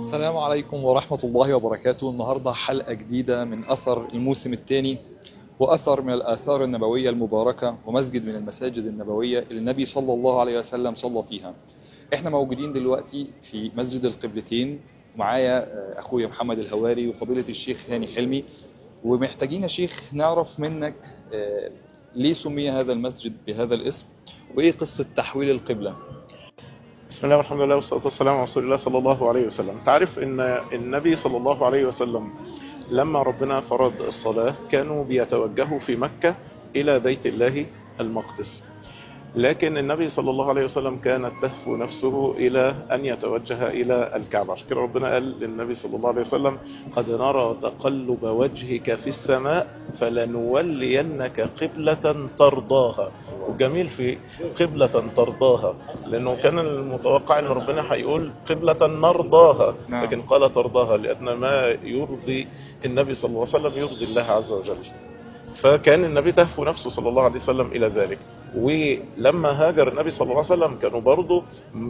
السلام عليكم ورحمة الله وبركاته النهاردة حلقة جديدة من أثر الموسم الثاني وأثر من الآثار النبوية المباركة ومسجد من المساجد النبوية اللي النبي صلى الله عليه وسلم صلى فيها احنا موجودين دلوقتي في مسجد القبلتين ومعايا آه، أخويا محمد الهواري وفضيلة الشيخ هاني حلمي ومحتاجين يا شيخ نعرف منك آه، ليه سمي هذا المسجد بهذا الاسم وإيه قصة تحويل القبلة بسم الله والحمد لله والصلاة والسلام على رسول الله صلى الله عليه وسلم تعرف ان النبي صلى الله عليه وسلم لما ربنا فرض الصلاة كانوا بيتوجهوا في مكة الى بيت الله المقدس لكن النبي صلى الله عليه وسلم كانت تهفو نفسه الى ان يتوجه الى الكعبة عشان كده ربنا قال للنبي صلى الله عليه وسلم قد نرى تقلب وجهك في السماء فلنولينك قبلة ترضاها والجميل في قبلة ترضاها لأنه كان المتوقع أن ربنا هيقول قبلة نرضاها نعم. لكن قال ترضاها لأن ما يرضي النبي صلى الله عليه وسلم يرضي الله عز وجل فكان النبي تهفو نفسه صلى الله عليه وسلم إلى ذلك ولما هاجر النبي صلى الله عليه وسلم كانوا برضو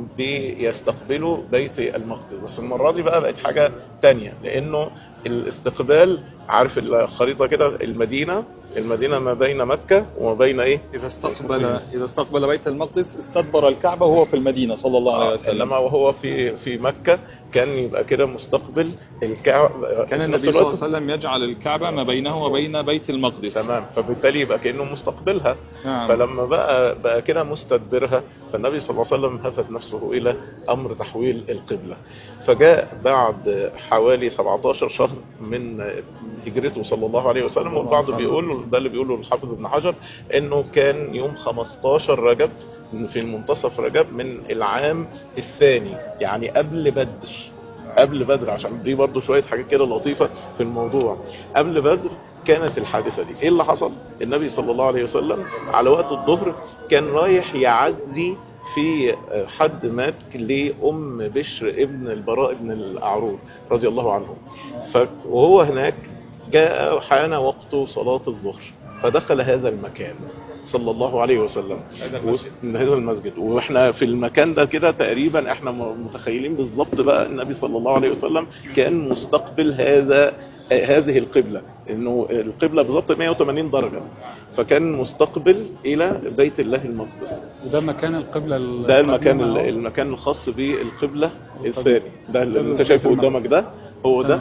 بيستقبلوا بيت المقدس بس المرة دي بقى بقت حاجة تانية لأنه الاستقبال عارف الخريطة كده المدينة المدينة ما بين مكة وما بين ايه إذا استقبل إذا استقبل بيت المقدس استدبر الكعبة وهو في المدينة صلى الله عليه وسلم لما وهو في في مكة كان يبقى كده مستقبل الكعبة كان في النبي نفس صلى الله الوقت- عليه وسلم يجعل الكعبة ما بينه وبين بيت المقدس تمام فبالتالي يبقى كأنه مستقبلها نعم. فلما بقى بقى كده مستدبرها فالنبي صلى الله عليه وسلم هفت نفسه إلى أمر تحويل القبلة فجاء بعد حوالي 17 شهر من هجرته صلى الله عليه وسلم والبعض بيقول ده اللي بيقوله الحافظ ابن حجر انه كان يوم 15 رجب في المنتصف رجب من العام الثاني يعني قبل بدر قبل بدر عشان دي برضو شوية حاجات كده لطيفة في الموضوع قبل بدر كانت الحادثة دي ايه اللي حصل النبي صلى الله عليه وسلم على وقت الظهر كان رايح يعدي في حد مات لأم بشر ابن البراء ابن الأعرور رضي الله عنه ف- وهو هناك جاء حان وقت صلاة الظهر فدخل هذا المكان صلى الله عليه وسلم وسط هذا المسجد واحنا في المكان ده كده تقريبا احنا م- متخيلين بالظبط بقى النبي صلى الله عليه وسلم كان مستقبل هذا هذه القبلة انه القبلة بالظبط 180 درجة فكان مستقبل الى بيت الله المقدس وده مكان القبلة ال- ده المكان القديمة أهو. المكان الخاص بالقبلة الثاني ده اللي انت شايفه قدامك ده هو ده تمام.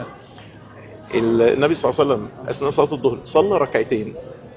النبي صلى الله عليه وسلم اثناء صلاه الظهر صلى ركعتين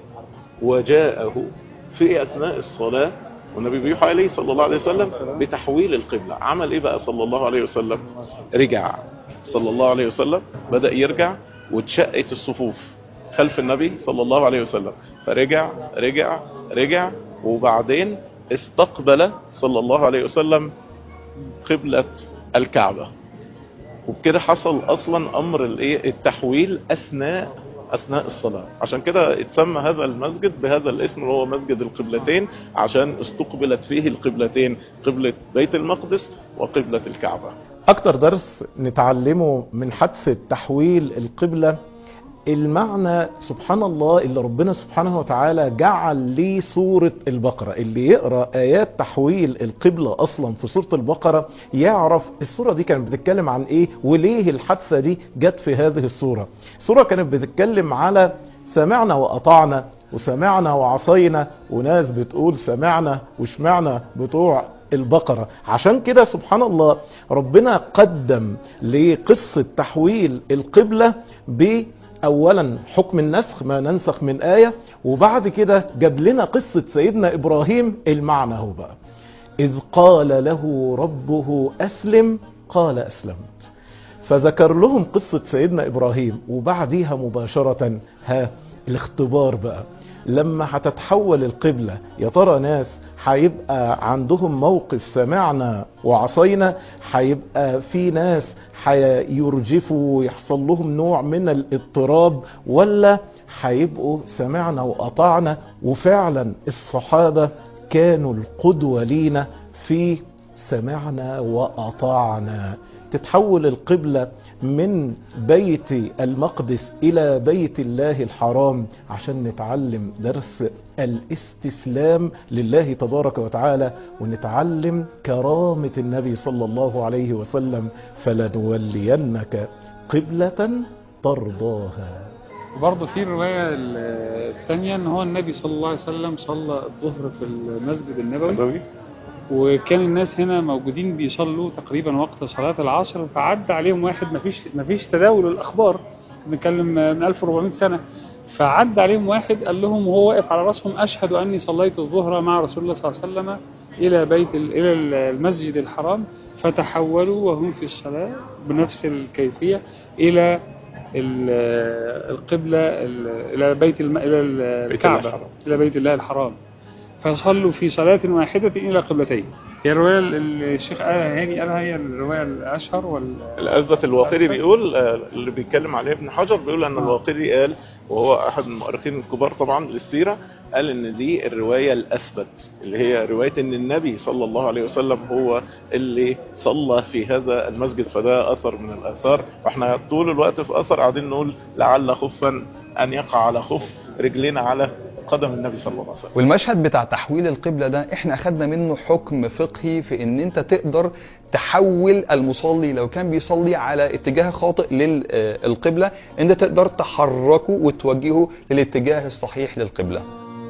وجاءه في اثناء الصلاه والنبي بيوحى عليه صلى الله عليه وسلم بتحويل القبلة عمل ايه بقى صلى الله عليه وسلم رجع صلى الله عليه وسلم بدأ يرجع واتشقت الصفوف خلف النبي صلى الله عليه وسلم فرجع رجع رجع وبعدين استقبل صلى الله عليه وسلم قبلة الكعبة وبكده حصل اصلا امر الايه التحويل اثناء اثناء الصلاه عشان كده اتسمى هذا المسجد بهذا الاسم اللي هو مسجد القبلتين عشان استقبلت فيه القبلتين قبله بيت المقدس وقبله الكعبه أكتر درس نتعلمه من حادثة تحويل القبلة المعنى سبحان الله اللي ربنا سبحانه وتعالى جعل ليه سورة البقرة اللي يقرأ آيات تحويل القبلة أصلا في سورة البقرة يعرف السورة دي كانت بتتكلم عن إيه وليه الحادثة دي جت في هذه السورة السورة كانت بتتكلم على سمعنا وأطعنا وسمعنا وعصينا وناس بتقول سمعنا وشمعنا بتوع البقرة عشان كده سبحان الله ربنا قدم لقصة تحويل القبلة ب اولا حكم النسخ ما ننسخ من آية وبعد كده جاب لنا قصة سيدنا ابراهيم المعنى هو بقى اذ قال له ربه اسلم قال اسلمت فذكر لهم قصة سيدنا إبراهيم وبعديها مباشرة ها الاختبار بقى لما هتتحول القبلة يا ترى ناس هيبقى عندهم موقف سمعنا وعصينا هيبقى في ناس هيرجفوا ويحصل لهم نوع من الاضطراب ولا هيبقوا سمعنا وأطعنا وفعلا الصحابة كانوا القدوة لينا في سمعنا وأطعنا تتحول القبلة من بيت المقدس إلى بيت الله الحرام عشان نتعلم درس الاستسلام لله تبارك وتعالى ونتعلم كرامة النبي صلى الله عليه وسلم فلنولينك قبلة ترضاها وبرضه في الرواية الثانية ان هو النبي صلى الله عليه وسلم صلى الظهر في المسجد النبوي وكان الناس هنا موجودين بيصلوا تقريبا وقت صلاة العصر فعدى عليهم واحد مفيش مفيش تداول الأخبار بنتكلم من 1400 سنة فعدى عليهم واحد قال لهم وهو واقف على راسهم أشهد أني صليت الظهر مع رسول الله صلى الله عليه وسلم إلى بيت ال- إلى المسجد الحرام فتحولوا وهم في الصلاة بنفس الكيفية إلى ال- القبلة ال- إلى بيت الم... إلى ال- بيت الكعبة الله الحرام. إلى بيت الله الحرام فصلوا في صلاة واحدة إلى قبلتين هي الرواية اللي الشيخ هاني قالها هي الرواية الأشهر وال الأثبت الواقدي بيقول آه، اللي بيتكلم عليه ابن حجر بيقول أن آه. الواقدي قال وهو أحد المؤرخين الكبار طبعا للسيرة قال إن دي الرواية الأثبت اللي هي رواية إن النبي صلى الله عليه وسلم هو اللي صلى في هذا المسجد فده أثر من الآثار وإحنا طول الوقت في أثر قاعدين نقول لعل خفا أن يقع على خف رجلنا على قدم النبي صلى الله عليه وسلم والمشهد بتاع تحويل القبلة ده احنا اخدنا منه حكم فقهي في ان انت تقدر تحول المصلي لو كان بيصلي على اتجاه خاطئ للقبلة انت تقدر تحركه وتوجهه للاتجاه الصحيح للقبلة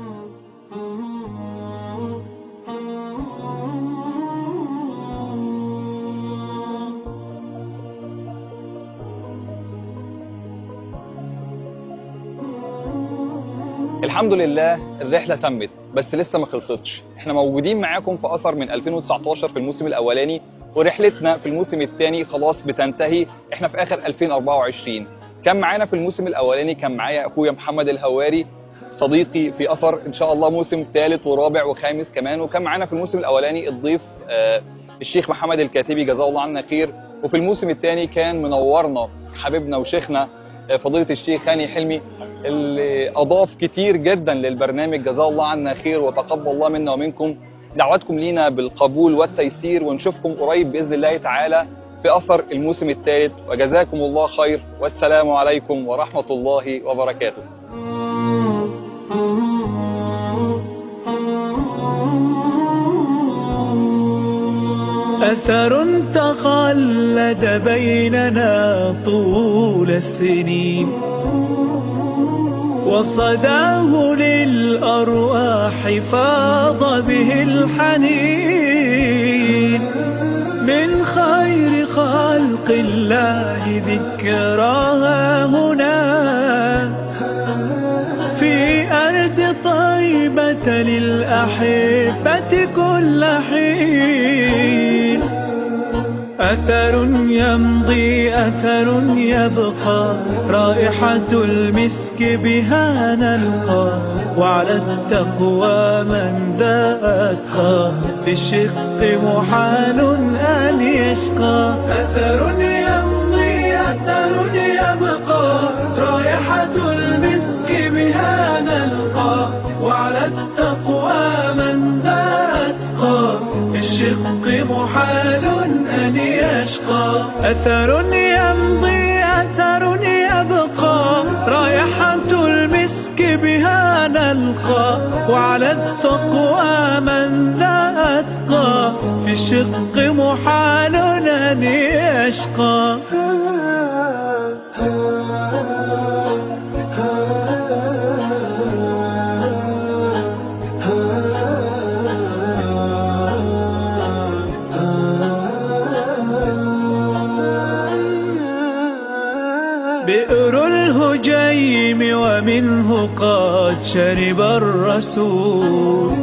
الحمد لله الرحلة تمت بس لسه ما خلصتش احنا موجودين معاكم في اثر من 2019 في الموسم الاولاني ورحلتنا في الموسم الثاني خلاص بتنتهي احنا في اخر 2024 كان معانا في الموسم الاولاني كان معايا اخويا محمد الهواري صديقي في اثر ان شاء الله موسم ثالث ورابع وخامس كمان وكان معانا في الموسم الاولاني الضيف آه، الشيخ محمد الكاتبي جزاه الله عنا خير وفي الموسم الثاني كان منورنا حبيبنا وشيخنا آه، فضيله الشيخ هاني حلمي اللي اضاف كتير جدا للبرنامج جزاه الله عنا خير وتقبل الله منا ومنكم دعواتكم لينا بالقبول والتيسير ونشوفكم قريب باذن الله تعالى في اثر الموسم الثالث وجزاكم الله خير والسلام عليكم ورحمه الله وبركاته أثر تخلد بيننا طول السنين وصداه للأرواح فاض به الحنين من خير خلق الله ذكراها هنا في أرض طيبة للأحبة كل حين أثر يمضي أثر يبقى رائحة المسك بها نلقى وعلى التقوى من ذاق في الشق محال أن يشقى أثر يمضي أثر يبقى رائحة المسك بها نلقى وعلى التقوى من ذاق في الشق محال أن يشقى أثر يمضي أثر يبقى رائحة المسك بها نلقى وعلى التقوى من لا أتقى في الشق محال أن يشقى بئر الهجيم ومنه قد شرب الرسول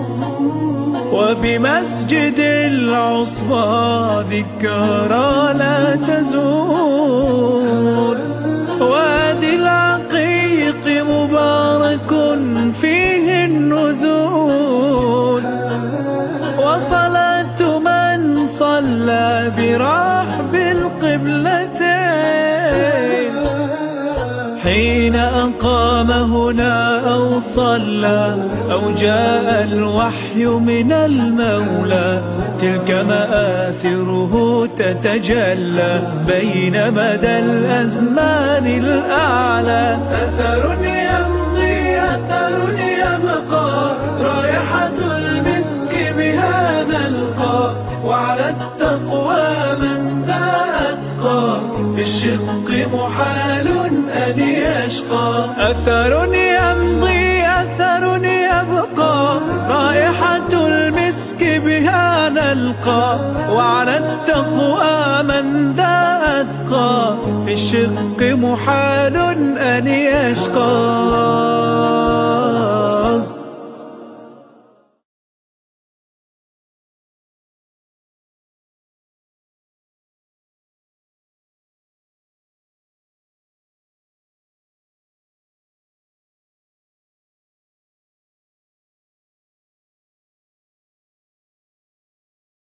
وبمسجد العصبى ذكرى لا تزول وادي العقيق مبارك فيه النزول وصلاة من صلى برحب القبلتين حين أقام هنا أوفى صلى أو جاء الوحي من المولى تلك مآثره تتجلى بين مدى الأزمان الأعلى أثر يمضي أثر يبقى رائحة المسك بها نلقى وعلى التقوى من ذا أتقى في الشق محال أن يشقى أثر يمضي أثر يبقى رائحة المسك بها نلقى وعلى التقوى من ذا أتقى في الشق محال أن يشقى